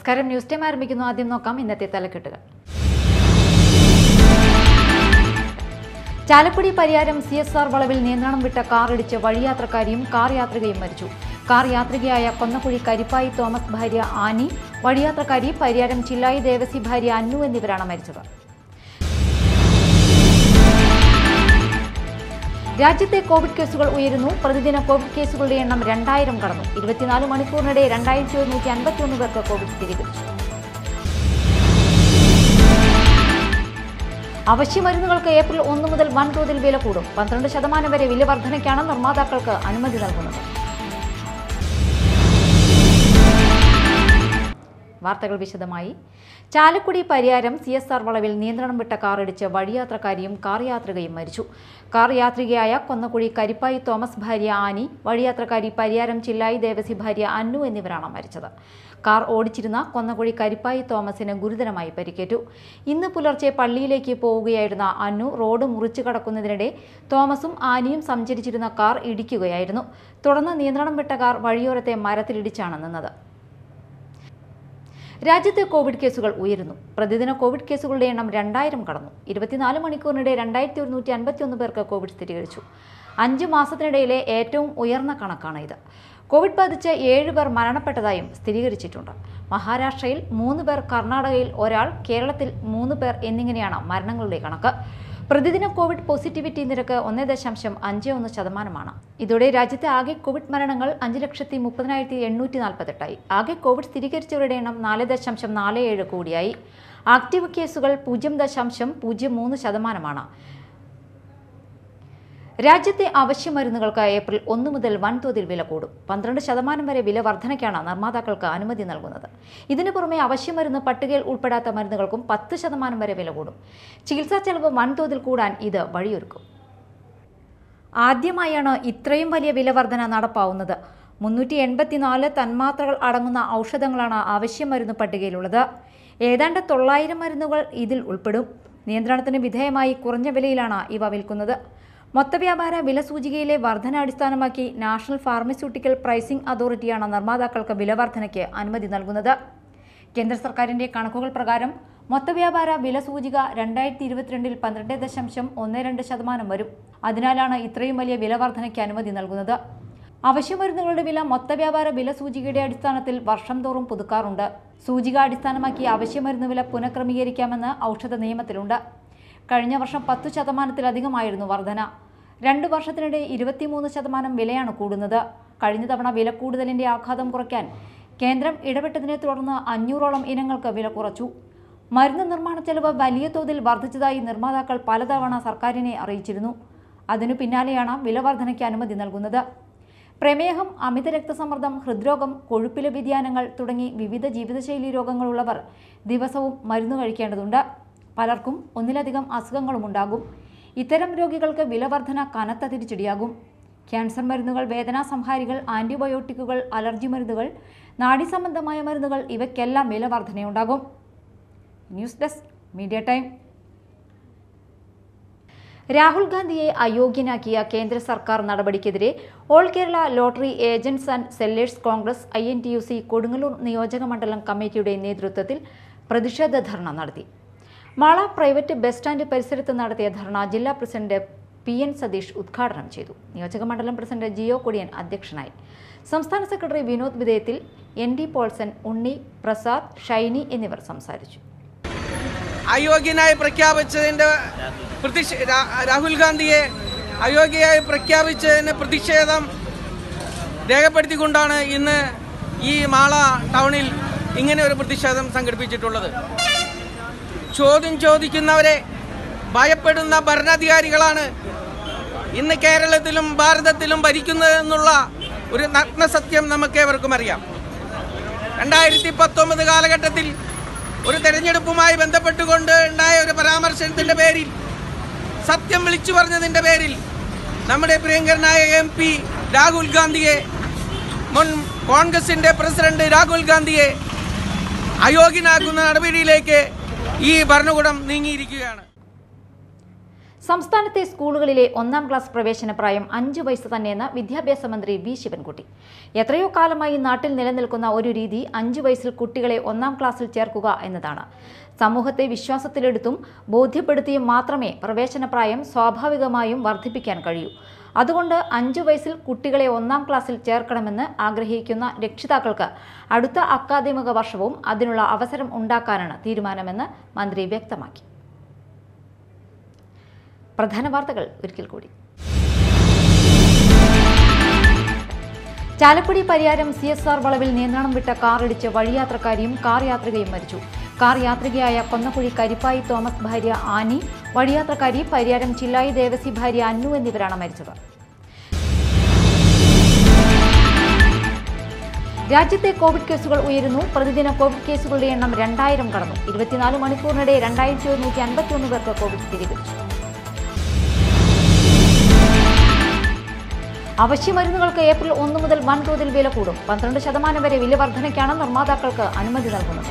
നമസ്കാരം news time ആരംഭിക്കുന്നു ആദ്യം നോക്കാം ഇന്നത്തെ തലക്കെട്ടുകൾ Chalakudy Pariyaram C S R വളവിൽ നിയന്ത്രണം വിട്ട കാർ ഇടിച്ച് വഴിയാത്രക്കാരിയും കാർ യാത്രികയും മരിച്ചു കാർ യാത്രികയായ കൊന്നക്കുഴി കരിപ്പായി തോമസ് ഭാര്യ ആനി വഴിയാത്രക്കാരി പരിയാരം ചില്ലായി ദേവസി ഭാര്യ അന്നു എന്നിവരാണ് മരിച്ചത് രാജ്യത്തെ കോവിഡ് കേസുകൾ ഉയരുന്നു പ്രതിദിന കോവിഡ് കേസുകളുടെ എണ്ണം രണ്ടായിരം കടന്നു ഇരുപത്തിനാല് മണിക്കൂറിനിടെ രണ്ടായിരത്തി ഒരുന്നൂറ്റി അൻപത്തിയൊന്ന് പേർക്ക് കോവിഡ് സ്ഥിരീകരിച്ചു അവശ്യമരുന്നുകൾക്ക് ഏപ്രിൽ ഒന്ന് മുതൽ വൻതോതിൽ വില കൂടും പന്ത്രണ്ട് ശതമാനം വരെ വില വർധനയ്ക്കാണ് നിർമ്മാതാക്കൾക്ക് അനുമതി നൽകുന്നത് വാർത്തകൾ വിശദമായി Chalakudy Pariyaram C S R വളവിൽ നിയന്ത്രണം വിട്ട കാർ ഇടിച്ച് വഴിയാത്രക്കാരിയും കാർ യാത്രികയും മരിച്ചു കാർ യാത്രികയായ കൊന്നക്കുഴി കരിപ്പായി തോമസ് ഭാര്യ ആനി വഴിയാത്രക്കാരി പരിയാരം ചില്ലായി ദേവസി ഭാര്യ അന്നു എന്നിവരാണ് മരിച്ചത് കാർ ഓടിച്ചിരുന്ന കൊന്നക്കുഴി കരിപ്പായി തോമസിന് ഗുരുതരമായി പരിക്കേറ്റു ഇന്ന് പുലർച്ചെ പള്ളിയിലേക്ക് പോവുകയായിരുന്ന അന്നു റോഡ് മുറിച്ചു കടക്കുന്നതിനിടെ തോമസും ആനിയും സഞ്ചരിച്ചിരുന്ന കാർ ഇടിക്കുകയായിരുന്നു തുടർന്ന് നിയന്ത്രണം വിട്ട കാർ വഴിയോരത്തെ മരത്തിലിടിച്ചാണ് നിന്നത് രാജ്യത്തെ കോവിഡ് കേസുകൾ ഉയരുന്നു പ്രതിദിന കോവിഡ് കേസുകളുടെ എണ്ണം രണ്ടായിരം കടന്നു ഇരുപത്തിനാല് മണിക്കൂറിനിടെ രണ്ടായിരത്തി ഒരുന്നൂറ്റി അൻപത്തിയൊന്ന് പേർക്ക് കോവിഡ് സ്ഥിരീകരിച്ചു അഞ്ച് മാസത്തിനിടയിലെ ഏറ്റവും ഉയർന്ന കണക്കാണ് ഇത് കോവിഡ് ബാധിച്ച് ഏഴ് പേർ മരണപ്പെട്ടതായും സ്ഥിരീകരിച്ചിട്ടുണ്ട് മഹാരാഷ്ട്രയിൽ മൂന്ന് പേർ കർണാടകയിൽ ഒരാൾ കേരളത്തിൽ മൂന്ന് പേർ എന്നിങ്ങനെയാണ് മരണങ്ങളുടെ കണക്ക് പ്രതിദിന കോവിഡ് പോസിറ്റിവിറ്റി നിരക്ക് ഒന്ന് ദശാംശം അഞ്ച് ഒന്ന് ശതമാനമാണ് ഇതോടെ രാജ്യത്തെ ആകെ കോവിഡ് മരണങ്ങൾ അഞ്ച് ലക്ഷത്തി മുപ്പതിനായിരത്തി എണ്ണൂറ്റി നാൽപ്പത്തെട്ടായി ആകെ കോവിഡ് സ്ഥിരീകരിച്ചവരുടെ എണ്ണം നാല് ദശാംശം നാല് ഏഴ് കോടിയായി ആക്റ്റീവ് കേസുകൾ പൂജ്യം ദശാംശം പൂജ്യം മൂന്ന് ശതമാനമാണ് രാജ്യത്തെ അവശ്യമരുന്നുകൾക്ക് ഏപ്രിൽ ഒന്ന് മുതൽ വൻതോതിൽ വില കൂടും പന്ത്രണ്ട് ശതമാനം വരെ വില വർധനയ്ക്കാണ് നിർമ്മാതാക്കൾക്ക് അനുമതി നൽകുന്നത് ഇതിനു പുറമെ അവശ്യമരുന്ന് പട്ടികയിൽ ഉൾപ്പെടാത്ത മരുന്നുകൾക്കും പത്ത് ശതമാനം വരെ വില കൂടും ചികിത്സാ ചെലവ് വൻതോതിൽ കൂടാൻ ഇത് വഴിയൊരുക്കും ആദ്യമായാണ് ഇത്രയും വലിയ വില വർധന നടപ്പാവുന്നത് മുന്നൂറ്റി എൺപത്തിനാല് തന്മാത്രകൾ അടങ്ങുന്ന ഔഷധങ്ങളാണ് ആവശ്യമരുന്ന് പട്ടികയിലുള്ളത് ഏതാണ്ട് തൊള്ളായിരം മരുന്നുകൾ ഇതിൽ ഉൾപ്പെടും നിയന്ത്രണത്തിന് വിധേയമായി കുറഞ്ഞ വിലയിലാണ് ഇവ വിൽക്കുന്നത് മൊത്തവ്യാപാര വില സൂചികയിലെ വർധന അടിസ്ഥാനമാക്കി നാഷണൽ ഫാർമസ്യൂട്ടിക്കൽ പ്രൈസിംഗ് അതോറിറ്റിയാണ് നിർമ്മാതാക്കൾക്ക് വില വർധനയ്ക്ക് അനുമതി നൽകുന്നത് കേന്ദ്ര സർക്കാരിന്റെ കണക്കുകൾ പ്രകാരം മൊത്തവ്യാപാര വില സൂചിക രണ്ടായിരത്തി ഇരുപത്തിരണ്ടിൽ പന്ത്രണ്ട് ദശാംശം ഒന്ന് രണ്ട് ശതമാനം വരും അതിനാലാണ് ഇത്രയും വലിയ വില വർധനയ്ക്ക് അനുമതി നൽകുന്നത് അവശ്യമരുന്നുകളുടെ വില മൊത്തവ്യാപാര വില സൂചികയുടെ അടിസ്ഥാനത്തിൽ വർഷം തോറും പുതുക്കാറുണ്ട് സൂചിക അടിസ്ഥാനമാക്കി അവശ്യമരുന്ന് വില പുനഃക്രമീകരിക്കാമെന്ന് ഔഷധ നിയമത്തിലുണ്ട് കഴിഞ്ഞ വർഷം പത്തു ശതമാനത്തിലധികമായിരുന്നു വർധന രണ്ട് വർഷത്തിനിടെ ഇരുപത്തിമൂന്ന് ശതമാനം വിലയാണ് കൂടുന്നത് കഴിഞ്ഞ തവണ വില കൂടുതലിന്റെ ആഘാതം കുറയ്ക്കാൻ കേന്ദ്രം ഇടപെട്ടതിനെ തുടർന്ന് അഞ്ഞൂറോളം ഇനങ്ങൾക്ക് വില കുറച്ചു മരുന്ന് നിർമ്മാണ ചെലവ് വലിയ തോതിൽ വർദ്ധിച്ചതായി നിർമ്മാതാക്കൾ പലതവണ സർക്കാരിനെ അറിയിച്ചിരുന്നു അതിനു പിന്നാലെയാണ് വില വർധനയ്ക്ക് അനുമതി നൽകുന്നത് പ്രമേഹം അമിത രക്തസമ്മർദ്ദം ഹൃദ്രോഗം കൊഴുപ്പിലെ വ്യതിയാനങ്ങൾ തുടങ്ങി വിവിധ ജീവിതശൈലി രോഗങ്ങളുള്ളവർ ദിവസവും മരുന്ന് കഴിക്കേണ്ടതുണ്ട് പലർക്കും ഒന്നിലധികം അസുഖങ്ങളും ഉണ്ടാകും ഇത്തരം രോഗികൾക്ക് വിലവർധന കനത്ത തിരിച്ചടിയാകും ക്യാൻസർ മരുന്നുകൾ വേദനാ സംഹാരികൾ ആന്റിബയോട്ടിക്കുകൾ അലർജി മരുന്നുകൾ നാഡി സംബന്ധമായ മരുന്നുകൾ ഇവയ്ക്കെല്ലാം വിലവർധനയുണ്ടാകും news desk media time Rahul ഗാന്ധിയെ അയോഗ്യനാക്കിയ കേന്ദ്ര സർക്കാർ നടപടിക്കെതിരെ all Kerala lottery agents and sellers congress I N T U C Kodungallur നിയോജക മണ്ഡലം കമ്മിറ്റിയുടെ നേതൃത്വത്തിൽ പ്രതിഷേധ ധർണ നടത്തി മാള പ്രൈവറ്റ് ബസ് സ്റ്റാൻഡ് പരിസരത്ത് നടത്തിയ ധർണ ജില്ലാ പ്രസിഡന്റ് പി എൻ സതീഷ് ഉദ്ഘാടനം ചെയ്തു നിയോജക മണ്ഡലം പ്രസിഡന്റ് ജിയോ കൊടിയൻ അധ്യക്ഷനായി സംസ്ഥാന സെക്രട്ടറി വിനോദ് വിധേയത്തിൽ എൻ ഡി പോൾസൺ ഉണ്ണി പ്രസാദ് ഷൈനി എന്നിവർ സംസാരിച്ചു അയോഗ്യനായി പ്രഖ്യാപിച്ചതിൻ്റെ പ്രതിഷേ രാ- രാഹുൽ ഗാന്ധിയെ അയോഗ്യയായി പ്രഖ്യാപിച്ചതിന് പ്രതിഷേധം രേഖപ്പെടുത്തിക്കൊണ്ടാണ് ഇന്ന് ഈ മാള ടൗണിൽ ഇങ്ങനെ ഒരു പ്രതിഷേധം സംഘടിപ്പിച്ചിട്ടുള്ളത് ചോദ്യം ചോദിക്കുന്നവരെ ഭയപ്പെടുന്ന ഭരണാധികാരികളാണ് ഇന്ന് കേരളത്തിലും ഭാരതത്തിലും ഭരിക്കുന്നതെന്നുള്ള ഒരു നഗ്നസത്യം നമുക്കേവർക്കും അറിയാം രണ്ടായിരത്തി പത്തൊമ്പത് കാലഘട്ടത്തിൽ ഒരു തെരഞ്ഞെടുപ്പുമായി ബന്ധപ്പെട്ടുകൊണ്ട് ഉണ്ടായ ഒരു പരാമർശനത്തിന്റെ പേരിൽ സത്യം വിളിച്ചു പറഞ്ഞതിന്റെ പേരിൽ നമ്മുടെ പ്രിയങ്കരനായ എം പി രാഹുൽ ഗാന്ധിയെ മുൻ കോൺഗ്രസിന്റെ പ്രസിഡന്റ് രാഹുൽ ഗാന്ധിയെ അയോഗ്യനാക്കുന്ന നടപടിയിലേക്ക് ഈ ഭരണകൂടം നീങ്ങിയിരിക്കുകയാണ് സംസ്ഥാനത്തെ സ്കൂളുകളിലെ ഒന്നാം ക്ലാസ് പ്രവേശന പ്രായം അഞ്ചു വയസ്സ് തന്നെയെന്ന് വിദ്യാഭ്യാസ മന്ത്രി വി ശിവൻകുട്ടി എത്രയോ കാലമായി നാട്ടിൽ നിലനിൽക്കുന്ന ഒരു രീതി അഞ്ചു വയസ്സിൽ കുട്ടികളെ ഒന്നാം ക്ലാസ്സിൽ ചേർക്കുക എന്നതാണ് സമൂഹത്തെ വിശ്വാസത്തിലെടുത്തും ബോധ്യപ്പെടുത്തിയും മാത്രമേ പ്രവേശന പ്രായം സ്വാഭാവികമായും വർദ്ധിപ്പിക്കാൻ കഴിയൂ അതുകൊണ്ട് അഞ്ചു വയസ്സിൽ കുട്ടികളെ ഒന്നാം ക്ലാസ്സിൽ ചേർക്കണമെന്ന് ആഗ്രഹിക്കുന്ന രക്ഷിതാക്കൾക്ക് അടുത്ത അക്കാദമിക വർഷവും അതിനുള്ള അവസരം ഉണ്ടാക്കാനാണ് തീരുമാനമെന്ന് മന്ത്രി വ്യക്തമാക്കി പ്രധാന വാർത്തകൾ ഒരിക്കൽ കൂടി Chalakudy Pariyaram C S R വളവിൽ നിയന്ത്രണം വിട്ട കാർ ഇടിച്ച് വഴിയാത്രക്കാരിയും കാർ യാത്രികയും മരിച്ചു കാർ യാത്രികയായ കൊന്നക്കുഴി കരിപ്പായി തോമസ് ഭാര്യ ആനി വഴിയാത്രക്കാരി പരിയാരം ചില്ലായി ദേവസി ഭാര്യ അന്നു എന്നിവരാണ് മരിച്ചത് രാജ്യത്തെ കോവിഡ് കേസുകൾ ഉയരുന്നു പ്രതിദിന കോവിഡ് കേസുകളുടെ എണ്ണം രണ്ടായിരം കടന്നു ഇരുപത്തിനാല് മണിക്കൂറിനിടെ രണ്ടായിരത്തി ഒരുന്നൂറ്റി അൻപത്തിയൊന്ന് പേർക്ക് കോവിഡ് സ്ഥിരീകരിച്ചു അവശ്യമരുന്നുകൾക്ക് ഏപ്രിൽ ഒന്ന് മുതൽ വൻതോതിൽ വില കൂടും പന്ത്രണ്ട് ശതമാനം വരെ വില വർധനയ്ക്കാണ് നിർമ്മാതാക്കൾക്ക് അനുമതി നൽകുന്നത്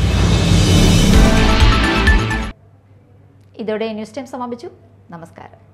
ഇതോടെ ന്യൂസ് ടൈം സമാപിച്ചു നമസ്കാരം